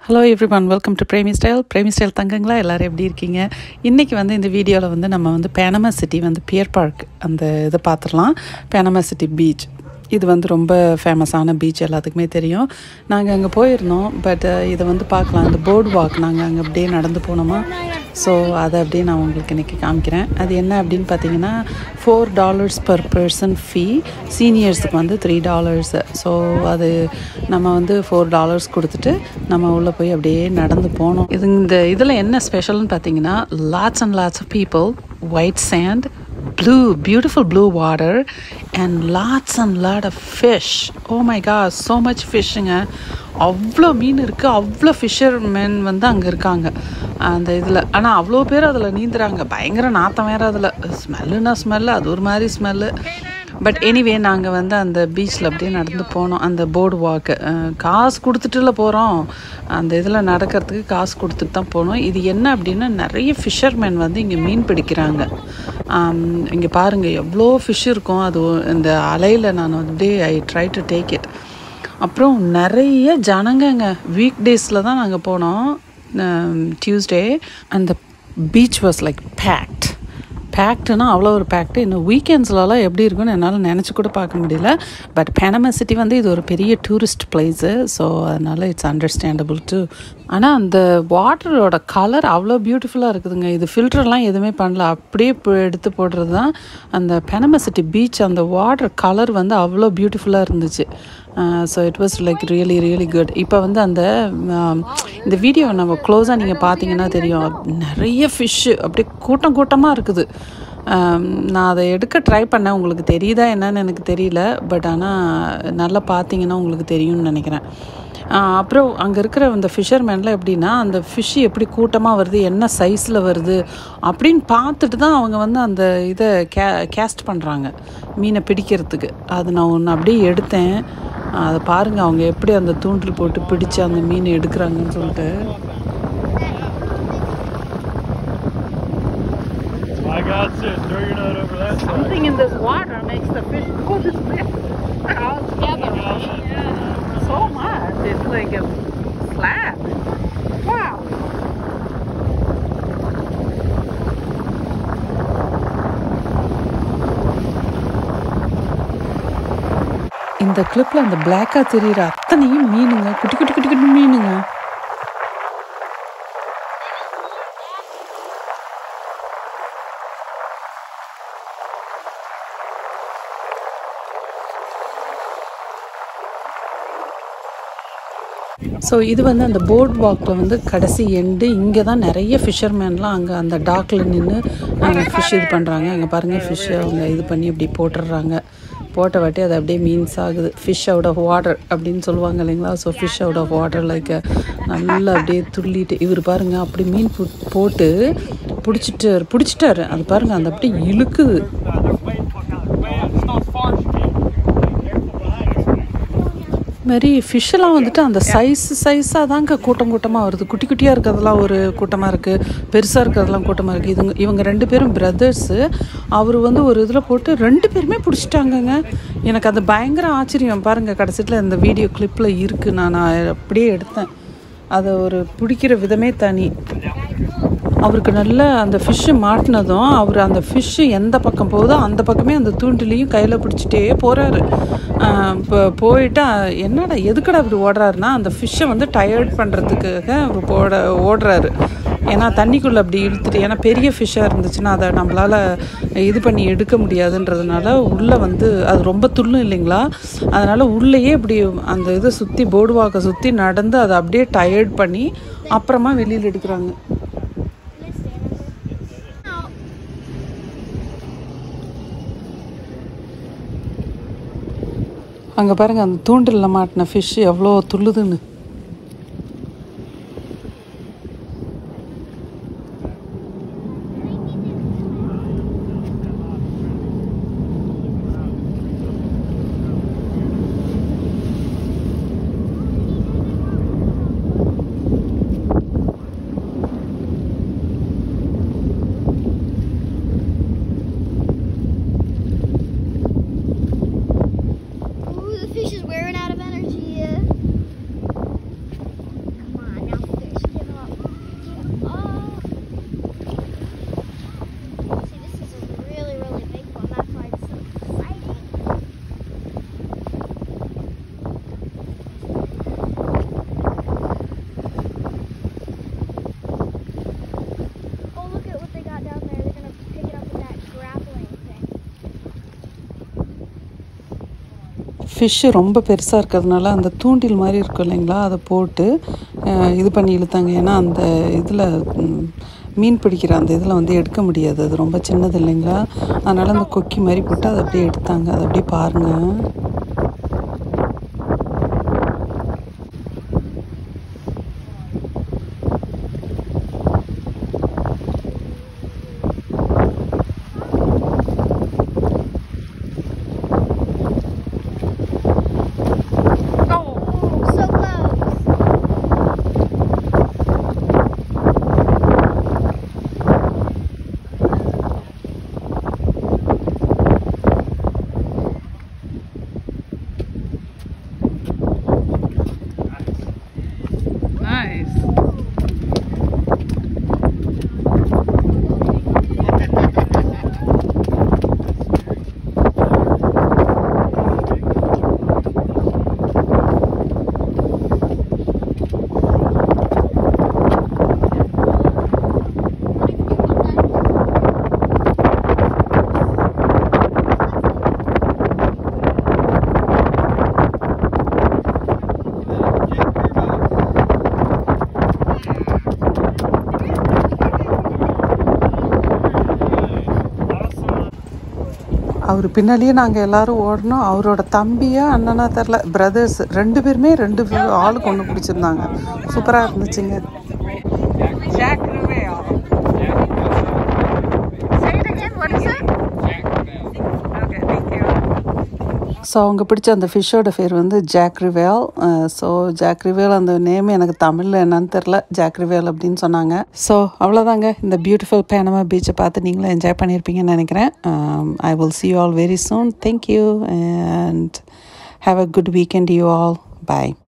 Hello everyone welcome to Premi style Premi style தங்கங்களா எல்லோரும் எப்படி இருக்கீங்க இன்றைக்கி வந்து இந்த வீடியோவில் வந்து நம்ம வந்து பேனமா சிட்டி வந்து பியர் பார்க் அந்த இதை பார்த்துடலாம் பேனமா சிட்டி பீச் இது வந்து ரொம்ப ஃபேமஸான பீச் எல்லாத்துக்குமே தெரியும் நாங்கள் அங்கே போயிருந்தோம் பட் இதை வந்து பார்க்கலாம் இந்த போர்டு வாக் நாங்கள் அங்கே அப்படியே நடந்து போனோமா ஸோ அதை அப்படியே நான் உங்களுக்கு இன்றைக்கி காமிக்கிறேன் அது என்ன அப்படின்னு பார்த்தீங்கன்னா four dollars per person fee சீனியர்ஸுக்கு வந்து த்ரீ டாலர்ஸு ஸோ அது நம்ம வந்து ஃபோர் டாலர்ஸ் கொடுத்துட்டு நம்ம உள்ளே போய் அப்படியே நடந்து போனோம் இது இந்த இதில் என்ன ஸ்பெஷல்னு பார்த்தீங்கன்னா lots and lots of people white sand blue, beautiful blue water, and lots and lot of fish. Oh my god, so much fishing. அவ்வளோ மீன் இருக்குது அவ்வளோ ஃபிஷர்மேன் வந்து அங்கே இருக்காங்க அந்த இதில் ஆனால் அவ்வளோ பேர் அதில் நீந்துறாங்க பயங்கர நாத்தம் வேறு அதில் ஸ்மெல்லுனா ஸ்மெல்லு அது ஒரு மாதிரி ஸ்மெல்லு பட் எனிவே நாங்கள் வந்து அந்த பீச்சில் அப்படியே நடந்து போனோம் அந்த போர்டு வாக்கு காசு கொடுத்துட்டுல போகிறோம் அந்த இதில் நடக்கிறதுக்கு காசு கொடுத்துட்டு தான் போனோம் இது என்ன அப்படின்னா நிறைய ஃபிஷர்மேன் வந்து இங்கே மீன் பிடிக்கிறாங்க இங்கே பாருங்கள் எவ்வளோ ஃபிஷ் இருக்கும் அது இந்த அலையில் நான் வந்து I try to take it அப்புறம் நிறைய ஜனங்கங்க வீக் டேஸில் தான் நாங்கள் போனோம் டியூஸ்டே அந்த பீச் வாஸ் லைக் பேக்ட் பேக்டுனா அவ்வளோ ஒரு பேக்டு இன்னும் வீக்கெண்ட்ஸ்லலாம் எப்படி இருக்குன்னு என்னால் நினச்சி கூட பார்க்க முடியல பட் பேனமா சிட்டி வந்து இது ஒரு பெரிய டூரிஸ்ட் பிளேஸு ஸோ அதனால் இட்ஸ் அண்டர்ஸ்டாண்டபிள் டு ஆனால் அந்த வாட்டரோட கலர் அவ்வளோ பியூட்டிஃபுல்லாக இருக்குதுங்க இது ஃபில்டர்லாம் எதுவுமே பண்ணல அப்படியே எடுத்து போடுறது தான் அந்த பெனமா சிட்டி பீச் அந்த வாட்டர் கலர் வந்து அவ்வளோ பியூட்டிஃபுல்லாக இருந்துச்சு so it was like really really good இப்போ வந்து அந்த இந்த வீடியோ நம்ம க்ளோஸாக நீங்கள் பார்த்தீங்கன்னா தெரியும் நிறைய ஃபிஷ்ஷு அப்படியே கூட்டம் கூட்டமாக இருக்குது நான் அதை எடுக்க ட்ரை பண்ணேன் உங்களுக்கு தெரியுதா என்னன்னு எனக்கு தெரியல பட் ஆனால் நல்லா பார்த்தீங்கன்னா உங்களுக்கு தெரியும்னு நினைக்கிறேன் அப்புறம் அங்கே இருக்கிற அந்த ஃபிஷர்மேனில் எப்படின்னா அந்த ஃபிஷ்ஷு எப்படி கூட்டமாக வருது என்ன சைஸில் வருது அப்படின்னு பார்த்துட்டு தான் அவங்க வந்து அந்த இதை கே கேஸ்ட் பண்ணுறாங்க மீனை பிடிக்கிறதுக்கு அது நான் ஒன்று அப்படியே எடுத்தேன் அதை பாருங்கள் அவங்க எப்படி அந்த தூண்டில் போட்டு பிடிச்சி அந்த மீன் எடுக்கிறாங்கன்னு சொல்லிட்டு I got you. Throw your net over that side. Something in this water makes the fish go this way all together. Yeah. So much. It's like a slab. Wow. இந்த கிளிப்பில் அந்த பிளாக்காக தெரியுற அத்தனையும் மீனுங்க குட்டி குட்டி குட்டி குட்டி மீனுங்க ஸோ இது வந்து அந்த போர்ட் வாக்கில் வந்து கடைசி எண்டு இங்கே தான் நிறைய ஃபிஷர்மேன்லாம் அங்கே அந்த டாக்கில் நின்று ஃபிஷ் இது பண்ணுறாங்க அங்கே பாருங்கள் ஃபிஷ்ஷை அவங்க இது பண்ணி இப்படி போட்டுடுறாங்க போட்ட வாட்டி அது அப்படியே மீன்ஸ் ஆகுது ஃபிஷ் அவுட் ஆஃப் வாட்டர் அப்படின்னு சொல்லுவாங்க இல்லைங்களா so fish out of water like நல்லா அப்படியே துள்ளிட்டு இவர் பாருங்கள் அப்படி மீன் போட்டு பிடிச்சிட்டாரு பிடிச்சிட்டாரு அது பாருங்கள் அந்த அப்படியே இழுக்குது மாதிரி ஃபிஷ்ஷெல்லாம் வந்துட்டு அந்த சைஸ் சைஸாக தாங்க கூட்டம் கூட்டமாக வருது குட்டி குட்டியாக இருக்கிறதெல்லாம் ஒரு கூட்டமாக இருக்குது பெருசாக இருக்கிறதெல்லாம் கூட்டமாக இருக்குது இதுங்க இவங்க ரெண்டு பேரும் பிரதர்ஸு அவர் வந்து ஒரு இதில் போட்டு ரெண்டு பேருமே பிடிச்சிட்டாங்கங்க எனக்கு அது பயங்கர ஆச்சரியம் பாருங்கள் கடைசியில் இந்த வீடியோ கிளிப்பில் இருக்குது நான் நான் அப்படியே எடுத்தேன் அதை ஒரு பிடிக்கிற விதமே தனி அவருக்கு நல்ல அந்த ஃபிஷ்ஷு மாட்டினதும் அவர் அந்த ஃபிஷ்ஷு எந்த பக்கம் போகுதோ அந்த பக்கமே அந்த தூண்டிலையும் கையில் பிடிச்சிட்டே போகிறாரு இப்போ போயிட்டு என்னடா எதுக்கடா இப்படி ஓடுறாருன்னா அந்த ஃபிஷ்ஷை வந்து டயர்ட் பண்ணுறதுக்காக அவர் போட ஓடுறாரு ஏன்னா தண்ணிக்குள்ளே அப்படி இழுத்துட்டு ஏன்னா பெரிய ஃபிஷ்ஷாக இருந்துச்சுன்னா அதை நம்மளால் இது பண்ணி எடுக்க முடியாதுன்றதுனால உள்ளே வந்து அது ரொம்ப துள்ளும் இல்லைங்களா அதனால் உள்ளேயே இப்படி அந்த இதை சுற்றி போர்டு வாக்கை சுற்றி நடந்து அதை அப்படியே டயர்ட் பண்ணி அப்புறமா வெளியில் எடுக்கிறாங்க அங்கே பாருங்கள் அந்த தூண்டிலில் மாட்டின ஃபிஷ் எவ்வளோ துள்ளுதுன்னு Ooh, the fish is wearing out of energy. Fish ரொம்ப பெருசாக இருக்கிறதுனால அந்த தூண்டில் மாதிரி இருக்கும் இல்லைங்களா அதை போட்டு அஹ், இது பண்ணி இழுத்தாங்க ஏன்னா அந்த இதில் மீன் பிடிக்கிற அந்த இதில் வந்து எடுக்க முடியாது அது ரொம்ப சின்னது இல்லைங்களா அதனால் அந்த கொக்கி மாதிரி போட்டு அதை அப்படியே எடுத்தாங்க அதை அப்படியே பாருங்கள் Oh, so close. நைஸ் அவர் பின்னாடியே நாங்கள் எல்லாரும் ஓடணும் அவரோட தம்பியா அண்ணனா தெரில பிரதர்ஸ் ரெண்டு பேருமே ரெண்டு பேர் ஆளுக்கு ஒன்று பிடிச்சிருந்தாங்க சூப்பராக இருந்துச்சுங்க Say it again. What is it? So அவங்க பிடிச்ச அந்த ஃபிஷ்ஷோட பேர் வந்து jack crevalle so jack crevalle அந்த நேம் எனக்கு தமிழில் என்னன்னு தெரில ஜாக் ரிவேல் அப்படின்னு சொன்னாங்க ஸோ அவ்வளோதாங்க இந்த பியூட்டிஃபுல் பேனமா பீச்சை பார்த்து நீங்களும் என்ஜாய் பண்ணியிருப்பீங்கன்னு நினைக்கிறேன் I will see you all very soon thank you and have a good weekend you all bye